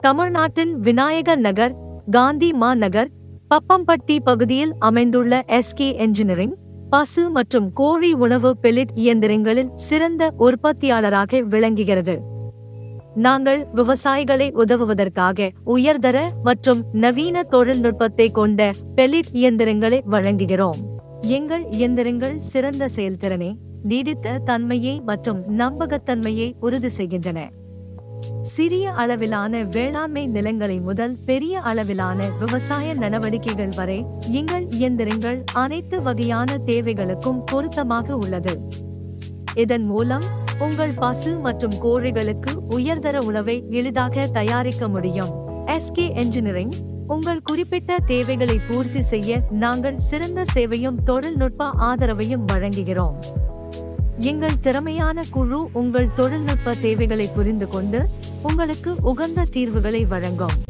தமிழ்நாட்டின் விநாயகர் நகர் காந்தி மா நகர் பப்பம்பட்டி பகுதியில் அமைந்துள்ள எஸ்கே என்ஜினியரிங் பசு மற்றும் கோழி உணவு பெலிட் இயந்திரங்களில் சிறந்த உற்பத்தியாளராக விளங்குகிறது நாங்கள் விவசாயிகளை உதவுவதற்காக உயர்தர மற்றும் நவீன தொழில்நுட்பத்தை கொண்ட பெலிட் இயந்திரங்களை வழங்குகிறோம் எங்கள் இயந்திரங்கள் சிறந்த செயல்திறனை நீடித்த தன்மையை மற்றும் நம்பகத்தன்மையை உறுதி செய்கின்றன சிறிய அளவிலான வேளாண்மை நிலங்களை முதல் பெரிய அளவிலான விவசாய நடவடிக்கைகள் வரை எங்கள் இயந்திரங்கள் அனைத்து வகையான தேவைகளுக்கும் பொருத்தமாக உள்ளது இதன் மூலம் உங்கள் பசு மற்றும் கோழிகளுக்கு உயர்தர உணவை எளிதாக தயாரிக்க முடியும் எஸ்கே என்ஜினியரிங் உங்கள் குறிப்பிட்ட தேவைகளை பூர்த்தி செய்ய நாங்கள் சிறந்த சேவையும் தொழில்நுட்ப ஆதரவையும் வழங்குகிறோம் எங்கள் திறமையான குழு உங்கள் தொழில்நுட்ப தேவைகளை புரிந்து கொண்டு உங்களுக்கு உகந்த தீர்வுகளை வழங்கும்